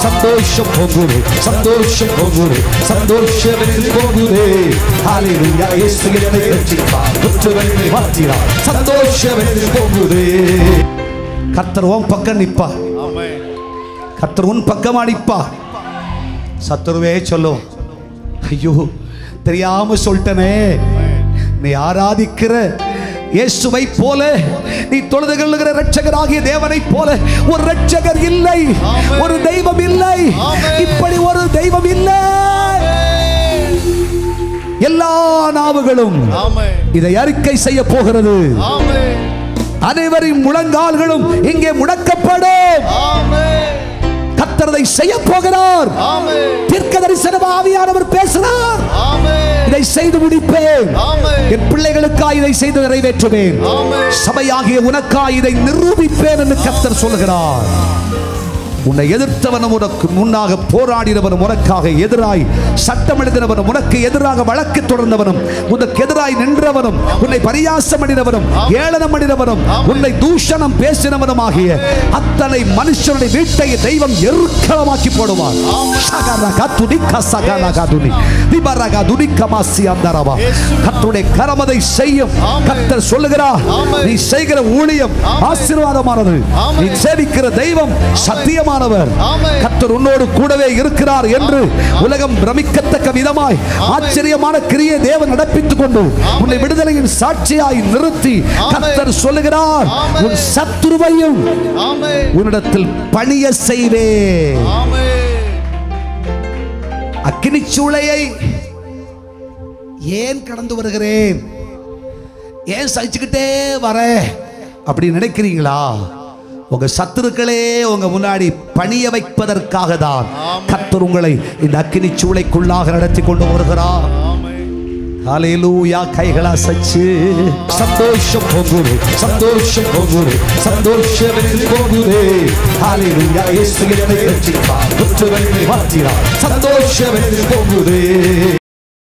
சந்தோஷம் பொங்குதே சந்தோஷம் பொங்குதே சந்தோஷம் என்று பொங்குதே ஹalleluya இயேசு என்னை ரட்சித்தார் குற்றவனை மாற்றினார் சந்தோஷம் என்று பொங்குதே கர்த்தர் உன் பக்கம் நிப்பா கர்த்தர் உன் பக்கமா நிப்பா சத்துருவே சொல்லும் ஐயோ தெரியாம சொல்லிட்டனே நீ ஆராதிக்கிற இயேசுவை போல நீ தொழுது கொள்ளுகிற ரட்சகராகிய தேவனை போல ஒரு ரட்சகர் இல்லை ஒரு தெய்வம் இல்லை இப்படி ஒரு தெய்வம் இல்லை எல்லா நாவுகளும் இதை அறிக்கை செய்ய போகிறது அனைவரின் முழங்கால்களும் இங்கே முடக்கப்படும் கத்தரதை செய்ய போகிறார் தீர்க்க தரிசன ஆவியானவர் பேசுகிறார் இதை செய்து முடிப்பேன் என் பிள்ளைகளுக்காய் இதை செய்து நிறைவேற்றுவேன் சபையாகிய உனக்காய் இதை நிரூபிப்பேன் என்று கத்தர் சொல்கிறார் உன்னை எதிர்த்தவனும் உனக்கு முன்னாக போராடினவனும் உனக்காக எதிராய் சட்டம் எழுதினவனும் உனக்கு எதிராக வழக்கு தொடர்ந்தவனும் உனக்கு எதிராய் நின்றவனும் உன்னை பரியாசம் பண்ணினவனும் ஏளனம் பண்ணினவனும் உன்னை தூஷணம் பேசினவனும் ஆகிய அத்தனை மனுஷனுடைய வீட்டை தெய்வம் எருக்களமாக்கி போடுவார் சகரக துணிக்க சகரக துணி திபரக துணிக்கமாசி அந்தரவா கர்த்தருடைய கரமதை செய்யும் கர்த்தர் சொல்லுகிறார் நீ செய்கிற ஊழியம் ஆசீர்வாதமானது நீ சேவிக்கிற தெய்வம் சத்தியமானவர் கர்த்தர் உன்னோடு கூடவே இருக்கிறார் என்று உலகம் பிரமிக்கத்தக்க விதமாய் ஆச்சரியமான கிரியை தேவன் நடப்பித்துக் கொண்டு உன்னை விடுதலையின் சாட்சியாய் நிறுத்தி கர்த்தர் சொல்லுகிறார் உன் சத்துருவையும் உன்னிடத்தில் பணிய செய்வே அக்கினி சூளையை ஏன் கடந்து வருகிறேன் ஏன் சகிச்சுக்கிட்டே வரேன் அப்படி நினைக்கிறீங்களா உங்க சத்துருக்களே உங்க முன்னாடி பணிய வைப்பதற்காக தான் கர்த்தர் உங்களை இந்த அக்கினி சூளைக்குள்ளாக நடத்தி கொண்டு வருகிறார் ஹalleluya கைகளா சச்சு சந்தோஷம் பொங்குதே சந்தோஷம் பொங்குதே சந்தோஷம் என்று பொங்குதே ஹalleluya இயேசு என்னை ரட்சித்தார் குற்றவனை மாற்றினார் சந்தோஷம் என்று பொங்குதே